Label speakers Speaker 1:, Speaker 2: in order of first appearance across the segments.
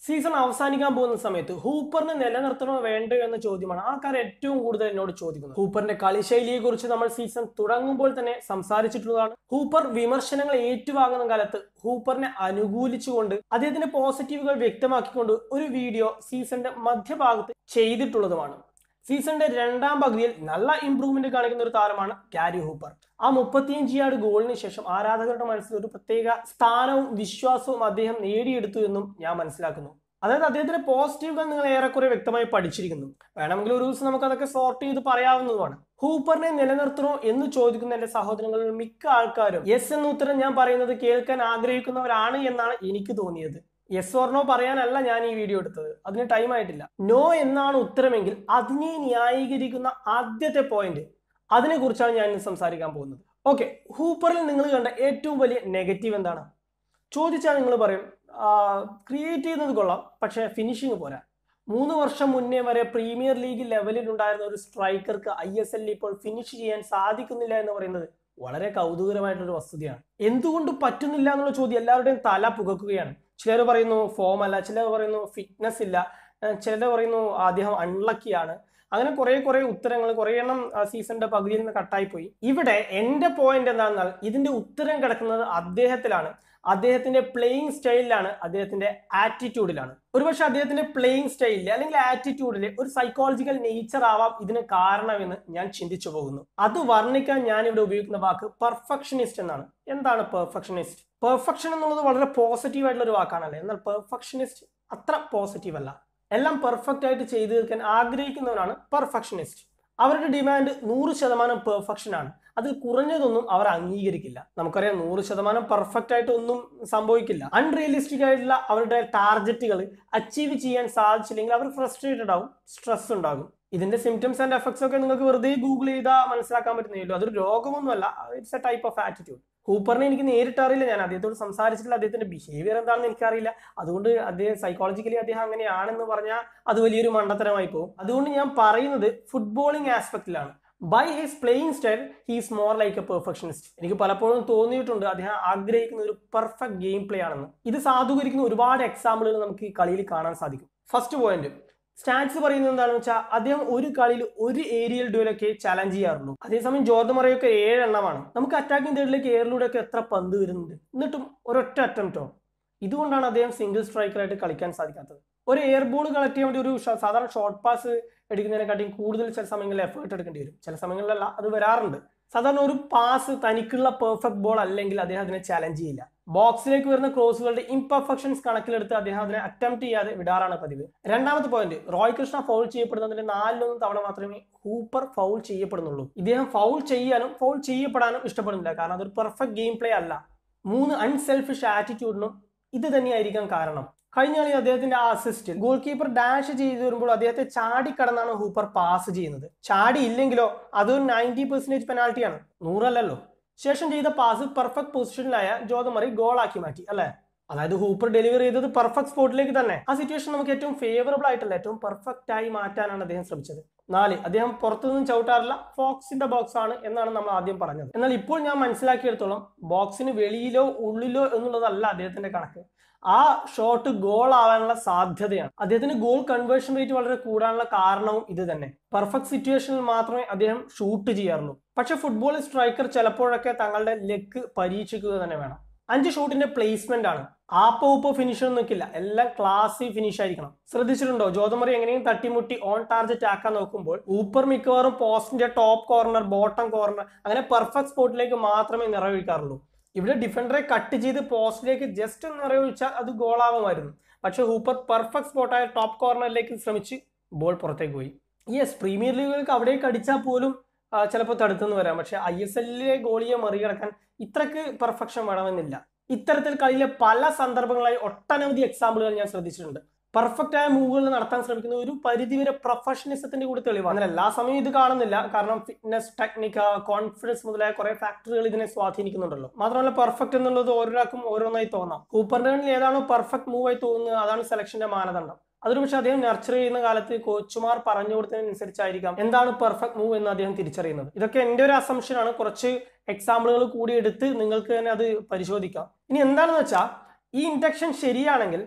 Speaker 1: season അവസാനിക്കാൻ പോകുന്ന സമയത്ത് ഹൂപ്പറിനെ നിലനിർത്തണോ വേണ്ടോ എന്ന ചോദ്യമാണ് ആൾക്കാർ ഏറ്റവും കൂടുതൽ എന്നോട് ചോദിക്കുന്നത് ഹൂപ്പറിന്റെ കളിശൈലിയെ കുറിച്ച് നമ്മൾ സീസൺ തുടങ്ങുമ്പോൾ തന്നെ സംസാരിച്ചിട്ടുള്ളതാണ് ഹൂപ്പർ വിമർശനങ്ങൾ ഏറ്റുവാങ്ങുന്ന കാലത്ത് ഹൂപ്പറിനെ അനുകൂലിച്ചുകൊണ്ട് അദ്ദേഹത്തിന്റെ പോസിറ്റീവുകൾ വ്യക്തമാക്കിക്കൊണ്ട് ഒരു വീഡിയോ സീസണിന്റെ മധ്യഭാഗത്ത് ചെയ്തിട്ടുള്ളതുമാണ് സീസണിന്റെ രണ്ടാം പകുതിയിൽ നല്ല ഇംപ്രൂവ്മെന്റ് കാണിക്കുന്ന ഒരു താരമാണ് ഗാരി ഹൂപ്പർ ആ മുപ്പത്തിയഞ്ച് യാർഡ് ഗോളിന് ശേഷം ആരാധകരുടെ മനസ്സിൽ ഒരു പ്രത്യേക സ്ഥാനവും വിശ്വാസവും അദ്ദേഹം നേടിയെടുത്തു എന്നും ഞാൻ മനസ്സിലാക്കുന്നു അതായത് അദ്ദേഹത്തിന്റെ പോസിറ്റീവുകൾ നിങ്ങൾ ഏറെക്കുറെ വ്യക്തമായി പഠിച്ചിരിക്കുന്നു വേണമെങ്കിൽ ഒരു ദിവസം നമുക്ക് അതൊക്കെ സോർട്ട് ചെയ്ത് പറയാവുന്നതുമാണ് ഹൂപ്പറിനെ നിലനിർത്തണോ എന്ന് ചോദിക്കുന്ന എന്റെ സഹോദരങ്ങളിൽ മിക്ക ആൾക്കാരും യെസ് എന്ന ഉത്തരം ഞാൻ പറയുന്നത് കേൾക്കാൻ ആഗ്രഹിക്കുന്നവരാണ് എന്നാണ് എനിക്ക് തോന്നിയത് യെസ് ഓർ നോ പറയാനല്ല ഞാൻ ഈ വീഡിയോ എടുത്തത് അതിന് ടൈം ആയിട്ടില്ല നോ എന്നാണ് ഉത്തരമെങ്കിൽ അതിനെ ന്യായീകരിക്കുന്ന ആദ്യത്തെ പോയിന്റ് അതിനെ കുറിച്ചാണ് ഞാൻ ഇന്ന് സംസാരിക്കാൻ പോകുന്നത് ഓക്കെ ഹൂപ്പറിൽ നിങ്ങൾ കണ്ട ഏറ്റവും വലിയ നെഗറ്റീവ് എന്താണ് ചോദിച്ചാൽ നിങ്ങൾ പറയും ക്രിയേറ്റ് ചെയ്യുന്നത് കൊള്ളാം പക്ഷേ ഫിനിഷിങ് പോരാ മൂന്ന് വർഷം മുന്നേ വരെ പ്രീമിയർ ലീഗ് ലെവലിൽ ഉണ്ടായിരുന്ന ഒരു സ്ട്രൈക്കർക്ക് ഐ എസ് എല്ലിൽ ഇപ്പോൾ ഫിനിഷ് ചെയ്യാൻ സാധിക്കുന്നില്ല എന്ന് പറയുന്നത് വളരെ കൗതുകരമായിട്ടൊരു വസ്തുതയാണ് എന്തുകൊണ്ട് പറ്റുന്നില്ല എന്നുള്ള ചോദ്യം എല്ലാവരുടെയും തല പുകക്കുകയാണ് ചിലർ പറയുന്നു ഫോം അല്ല ചിലർ പറയുന്നു ഫിറ്റ്നസ് ഇല്ല ചിലർ പറയുന്നു അദ്ദേഹം അൺലക്കിയാണ് അങ്ങനെ കുറെ കുറെ ഉത്തരങ്ങൾ കുറെ എണ്ണം സീസണിന്റെ പകുതിയിൽ നിന്ന് കട്ടായി പോയി ഇവിടെ എന്റെ പോയിന്റ് എന്താണെന്നാൽ ഇതിന്റെ ഉത്തരം കിടക്കുന്നത് അദ്ദേഹത്തിലാണ് അദ്ദേഹത്തിന്റെ പ്ലേയിങ് സ്റ്റൈലിലാണ് അദ്ദേഹത്തിന്റെ ആറ്റിറ്റ്യൂഡിലാണ് ഒരുപക്ഷെ അദ്ദേഹത്തിന്റെ പ്ലേയിങ് സ്റ്റൈലിൽ അല്ലെങ്കിൽ ആറ്റിറ്റ്യൂഡിൽ ഒരു സൈക്കോളജിക്കൽ നേച്ചർ ആവാം ഇതിന് കാരണമെന്ന് ഞാൻ ചിന്തിച്ചു പോകുന്നു അത് വർണ്ണിക്കാൻ ഞാൻ ഇവിടെ ഉപയോഗിക്കുന്ന വാക്ക് പെർഫെക്ഷനിസ്റ്റ് എന്നാണ് എന്താണ് പെർഫെക്ഷനിസ്റ്റ് പെർഫെക്ഷൻ എന്നുള്ളത് വളരെ പോസിറ്റീവ് ആയിട്ടുള്ള ഒരു വാക്കാണല്ലേ എന്നാൽ പെർഫെക്ഷനിസ്റ്റ് അത്ര പോസിറ്റീവ് അല്ല എല്ലാം പെർഫെക്റ്റ് ആയിട്ട് ചെയ്തു തീർക്കാൻ ആഗ്രഹിക്കുന്നവരാണ് പെർഫെക്ഷനിസ്റ്റ് അവരുടെ ഡിമാൻഡ് നൂറ് ശതമാനം പെർഫെക്ഷൻ ആണ് അതിൽ കുറഞ്ഞതൊന്നും അവർ അംഗീകരിക്കില്ല നമുക്കറിയാം നൂറ് ശതമാനം പെർഫെക്റ്റ് ആയിട്ട് ഒന്നും സംഭവിക്കില്ല അൺറിയലിസ്റ്റിക് ആയിട്ടുള്ള അവരുടെ ടാർഗറ്റുകൾ അച്ചീവ് ചെയ്യാൻ സാധിച്ചില്ലെങ്കിൽ അവർ ഫ്രസ്ട്രേറ്റഡ് ആവും സ്ട്രെസ് ഉണ്ടാകും ഇതിന്റെ സിംറ്റംസ് ആൻഡ് എഫക്ട്സ് ഒക്കെ നിങ്ങൾക്ക് വെറുതെ ഗൂഗിൾ ചെയ്താൽ മനസ്സിലാക്കാൻ പറ്റുന്നില്ല അതൊരു രോഗമൊന്നുമല്ല it's a type of attitude കൂപ്പറിനെ എനിക്ക് നേരിട്ട് അറിയില്ല ഞാൻ അദ്ദേഹത്തോട് സംസാരിച്ചിട്ടില്ല അദ്ദേഹത്തിന്റെ ബിഹേവിയർ എന്താണെന്ന് എനിക്കറിയില്ല അതുകൊണ്ട് അദ്ദേഹം സൈക്കോളജിക്കലി അദ്ദേഹം അങ്ങനെയാണെന്ന് പറഞ്ഞാൽ അത് വലിയൊരു മണ്ടത്തരമായി പോകും അതുകൊണ്ട് ഞാൻ പറയുന്നത് ഫുട്ബോളിംഗ് ആസ്പെക്റ്റിലാണ് by his playing style he's more like a perfectionist എനിക്ക് പലപ്പോഴും തോന്നിയിട്ടുണ്ട് അദ്ദേഹം ആഗ്രഹിക്കുന്ന ഒരു പെർഫെക്റ്റ് ഗെയിം പ്ലേ ആണെന്ന് ഇത് സാധൂകരിക്കുന്ന ഒരുപാട് എക്സാമ്പിളുകൾ നമുക്ക് ഈ കളിയിൽ കാണാൻ സാധിക്കും ഫസ്റ്റ് പോയിന്റ് സ്റ്റാറ്റ്സ് പറയുന്നത് എന്താണെന്ന് വെച്ചാൽ അദ്ദേഹം ഒരു കളിയിൽ ഒരു ഏരിയൽ ഡ്യൂലൊക്കെ ചലഞ്ച് ചെയ്യാറുള്ളൂ അതേസമയം ജോർദമറയൊക്കെ ഏഴെണ്ണമാണ് നമുക്ക് അറ്റാക്കിംഗ് തേർഡിലേക്ക് എയറിലൂടെ ഒക്കെ എത്ര പന്ത് വരുന്നുണ്ട് എന്നിട്ടും ഒരൊറ്റ അറ്റംപ്റ്റോ ഇതുകൊണ്ടാണ് അദ്ദേഹം സിംഗിൾ സ്ട്രൈക്കറായിട്ട് കളിക്കാൻ സാധിക്കാത്തത് ഒരു എയർ ബോൾ കളക്ട് ചെയ്യാൻ വേണ്ടി ഒരു സാധാരണ ഷോർട്ട് പാസ് എടുക്കുന്നതിനെക്കാട്ടിയും കൂടുതൽ ചില സമയങ്ങളിൽ എഫേർട്ട് എടുക്കേണ്ടി വരും ചില സമയങ്ങളിലല്ല അത് വരാറുണ്ട് സാധാരണ ഒരു പാസ് തനിക്കുള്ള പെർഫെക്റ്റ് ബോൾ അല്ലെങ്കിൽ അദ്ദേഹം അതിനെ ചലഞ്ച് ചെയ്യില്ല ബോക്സിലേക്ക് വരുന്ന ക്രോസുകളുടെ ഇംപെർഫെക്ഷൻസ് കണക്കിലെടുത്ത് അദ്ദേഹം അതിനെ അറ്റംപ്റ്റ് ചെയ്യാതെ വിടാറാണ് പതിവ് രണ്ടാമത്തെ പോയിന്റ് റോയ് കൃഷ്ണ ഫൗൾ ചെയ്യപ്പെടുന്നതിന്റെ നാലിലൊന്നും തവണ മാത്രമേ ഹൂപ്പർ ഫൗൾ ചെയ്യപ്പെടുന്നുള്ളൂ ഇദ്ദേഹം ഫൗൾ ചെയ്യാനും ഫൗൾ ചെയ്യപ്പെടാനും ഇഷ്ടപ്പെടുന്നില്ല കാരണം അതൊരു പെർഫെക്റ്റ് ഗെയിം പ്ലേ അല്ല മൂന്ന് അൺസെൽഫിഷ് ആറ്റിറ്റ്യൂഡിനും ഇത് തന്നെയായിരിക്കാം കാരണം കഴിഞ്ഞ കളി അദ്ദേഹത്തിന്റെ ആ അസിസ്റ്റിൽ ഗോൾ കീപ്പർ ഡാഷ് ചെയ്തു വരുമ്പോൾ അദ്ദേഹത്തെ ചാടിക്കടന്നാണ് ഹൂപ്പർ പാസ് ചെയ്യുന്നത് ചാടി ഇല്ലെങ്കിലോ അതൊരു നയൻറ്റി പെർസെന്റേജ് പെനാൽറ്റിയാണ് നൂറല്ലല്ലോ ശേഷം ചെയ്ത പാസ് പെർഫെക്റ്റ് പൊസിഷനിലായ ജോതമറി ഗോളാക്കി മാറ്റി അല്ലെ അതായത് ഹൂപ്പർ ഡെലിവറി ചെയ്തത് പെർഫെക്റ്റ് സ്പോട്ടിലേക്ക് തന്നെ ആ സിറ്റുവേഷൻ നമുക്ക് ഏറ്റവും ഫേവറബിൾ ആയിട്ടല്ല ഏറ്റവും പെർഫെക്റ്റ് ആയി മാറ്റാനാണ് അദ്ദേഹം ശ്രമിച്ചത് നാല് അദ്ദേഹം പുറത്തുനിന്നും ചവിട്ടാറില്ല ഫോക്സിന്റെ ബോക്സ് ആണ് എന്നാണ് നമ്മൾ ആദ്യം പറഞ്ഞത് എന്നാൽ ഇപ്പോൾ ഞാൻ മനസ്സിലാക്കിയെടുത്തോളം ബോക്സിന് വെളിയിലോ ഉള്ളിലോ എന്നുള്ളതല്ല അദ്ദേഹത്തിന്റെ കണക്ക് ആ ഷോട്ട് ഗോൾ ആവാനുള്ള സാധ്യതയാണ് അദ്ദേഹത്തിന് ഗോൾ കൺവേർഷൻ റേറ്റ് വളരെ കൂടാനുള്ള കാരണവും ഇത് തന്നെ പെർഫെക്റ്റ് സിറ്റുവേഷനിൽ മാത്രമേ അദ്ദേഹം ഷൂട്ട് ചെയ്യാറുള്ളൂ പക്ഷെ ഫുട്ബോൾ സ്ട്രൈക്കർ ചിലപ്പോഴൊക്കെ തങ്ങളുടെ ലെഗ് പരീക്ഷിക്കുക തന്നെ വേണം അഞ്ച് ഷോട്ടിന്റെ പ്ലേസ്മെന്റ് ആണ് ആപ്പോ ഉപ്പോ ഫിനിഷ് നിൽക്കില്ല എല്ലാം ക്ലാസി ഫിനിഷ് ആയിരിക്കണം ശ്രദ്ധിച്ചിട്ടുണ്ടോ ജോതമറി എങ്ങനെയും തട്ടിമുട്ടി ഓൺ ടാർജറ്റ് ആക്കാൻ നോക്കുമ്പോൾ ഊപ്പർ മിക്കവാറും പോസ്റ്റിന്റെ ടോപ്പ് കോർണർ ബോട്ടം കോർണർ അങ്ങനെ പെർഫെക്റ്റ് സ്പോട്ടിലേക്ക് മാത്രമേ നിറവേക്കാറുള്ളൂ ഇവിടെ ഡിഫൻഡറെ കട്ട് ചെയ്ത് പോസ്റ്റിലേക്ക് ജസ്റ്റ് നിറയൊഴിച്ചാൽ അത് ഗോളാവുമായിരുന്നു പക്ഷെ ഹൂപ്പർ പെർഫെക്റ്റ് സ്പോട്ടായ ടോപ്പ് കോർണറിലേക്ക് ശ്രമിച്ച് ബോൾ പുറത്തേക്ക് പോയി യെസ് പ്രീമിയർ ലീഗുകൾക്ക് അവിടേക്ക് അടിച്ചാൽ പോലും ചിലപ്പോൾ തടുത്തെന്ന് വരാം പക്ഷെ ഐ എസ് എല്ലിലെ ഗോളിയെ മറികടക്കാൻ ഇത്രക്ക് പെർഫെക്ഷൻ വേണമെന്നില്ല ഇത്തരത്തിൽ കളിയിലെ പല സന്ദർഭങ്ങളായി ഒട്ടനവധി എക്സാമ്പിളുകൾ ഞാൻ ശ്രദ്ധിച്ചിട്ടുണ്ട് പെർഫെക്റ്റ് ആയ മൂവുകൾ നടത്താൻ ശ്രമിക്കുന്ന ഒരു പരിധിവരെ പ്രൊഫഷണലിസത്തിന്റെ കൂടി തെളിവാണ് അങ്ങനെ എല്ലാ സമയവും ഇത് കാണുന്നില്ല കാരണം ഫിറ്റ്നസ് ടെക്നിക് കോൺഫിഡൻസ് മുതലായ കുറെ ഫാക്ടറുകൾ ഇതിനെ സ്വാധീനിക്കുന്നുണ്ടല്ലോ മാത്രമല്ല പെർഫെക്റ്റ് എന്നുള്ളത് ഓരോരാൾക്കും ഓരോന്നായി തോന്നാം കൂപ്പറിന്റെ കണ്ണിൽ ഏതാണോ പെർഫെക്റ്റ് മൂവ് ആയി തോന്നുന്നത് അതാണ് സെലക്ഷന്റെ മാനദണ്ഡം അതൊരു പക്ഷേ അദ്ദേഹം നർച്ചർ ചെയ്യുന്ന കാലത്ത് കോച്ചുമാർ പറഞ്ഞു കൊടുത്തതിനനുസരിച്ചായിരിക്കാം എന്താണ് പെർഫെക്റ്റ് മൂവ് എന്ന് അദ്ദേഹം തിരിച്ചറിയുന്നത് ഇതൊക്കെ എൻ്റെ ഒരു അസംഷൻ ആണ് കുറച്ച് എക്സാമ്പിളുകൾ കൂടി എടുത്ത് നിങ്ങൾക്ക് തന്നെ അത് പരിശോധിക്കാം ഇനി എന്താണെന്ന് വെച്ചാൽ ഈ ഇൻഡക്ഷൻ ശരിയാണെങ്കിൽ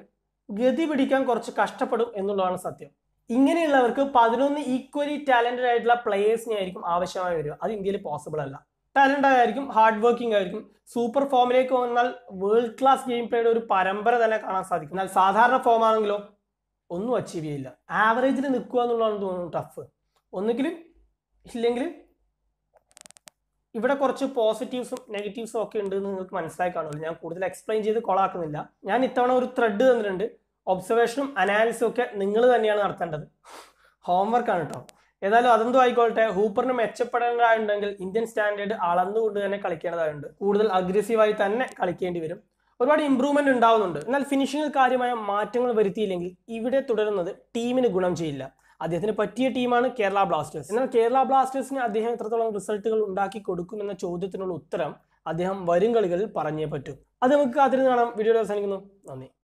Speaker 1: ഗതി പിടിക്കാൻ കുറച്ച് കഷ്ടപ്പെടും എന്നുള്ളതാണ് സത്യം ഇങ്ങനെയുള്ളവർക്ക് പതിനൊന്ന് ഈക്വലി ടാലന്റഡ് ആയിട്ടുള്ള പ്ലേയേഴ്സിനെ ആയിരിക്കും ആവശ്യമായി വരിക അത് ഇന്ത്യയിൽ പോസിബിൾ അല്ല ടാലന്റ് ആയിരിക്കും ഹാർഡ് വർക്കിംഗ് ആയിരിക്കും സൂപ്പർ ഫോമിലേക്ക് വന്നാൽ വേൾഡ് ക്ലാസ് ഗെയിം പ്ലേയുടെ ഒരു പരമ്പര തന്നെ കാണാൻ സാധിക്കും എന്നാൽ സാധാരണ ഫോം ആണെങ്കിലോ ഒന്നും അച്ചീവ് ചെയ്യില്ല ആവറേജിൽ നിൽക്കുക എന്നുള്ളതാണ് തോന്നുന്നു ടഫ് ഒന്നുകിലും ഇല്ലെങ്കിൽ ഇവിടെ കുറച്ച് പോസിറ്റീവ്സും നെഗറ്റീവ്സും ഒക്കെ ഉണ്ട് എന്ന് നിങ്ങൾക്ക് മനസ്സിലായി കാണുമല്ലോ ഞാൻ കൂടുതൽ എക്സ്പ്ലെയിൻ ചെയ്ത് കൊളാക്കുന്നില്ല ഞാൻ ഇത്തവണ ഒരു ത്രെഡ് തന്നിട്ടുണ്ട് ഒബ്സർവേഷനും അനാലിസും ഒക്കെ നിങ്ങൾ തന്നെയാണ് നടത്തേണ്ടത് ഹോംവർക്കാണ് കേട്ടോ ഏതായാലും അതെന്തോ ആയിക്കോട്ടെ ഹൂപ്പറിന് മെച്ചപ്പെടേണ്ടതായിട്ടുണ്ടെങ്കിൽ ഇന്ത്യൻ സ്റ്റാൻഡേർഡ് അളന്നുകൊണ്ട് തന്നെ കളിക്കേണ്ടതായിട്ടുണ്ട് കൂടുതൽ അഗ്രസീവായി തന്നെ കളിക്കേണ്ടി വരും ഒരുപാട് ഇമ്പ്രൂവ്മെന്റ് ഉണ്ടാവുന്നുണ്ട് എന്നാൽ ഫിനിഷിങ്ങിൽ കാര്യമായ മാറ്റങ്ങൾ വരുത്തിയില്ലെങ്കിൽ ഇവിടെ തുടരുന്നത് ടീമിന് ഗുണം ചെയ്യില്ല അദ്ദേഹത്തിന് പറ്റിയ ടീമാണ് കേരള ബ്ലാസ്റ്റേഴ്സ് എന്നാൽ കേരള ബ്ലാസ്റ്റേഴ്സിന് അദ്ദേഹം എത്രത്തോളം റിസൾട്ടുകൾ ഉണ്ടാക്കി കൊടുക്കുമെന്ന ചോദ്യത്തിനുള്ള ഉത്തരം അദ്ദേഹം വരും കളികളിൽ പറഞ്ഞേ പറ്റൂ അത് നമുക്ക് കാത്തിരുന്ന് കാണാം വീഡിയോ അവസാനിക്കുന്നു നന്ദി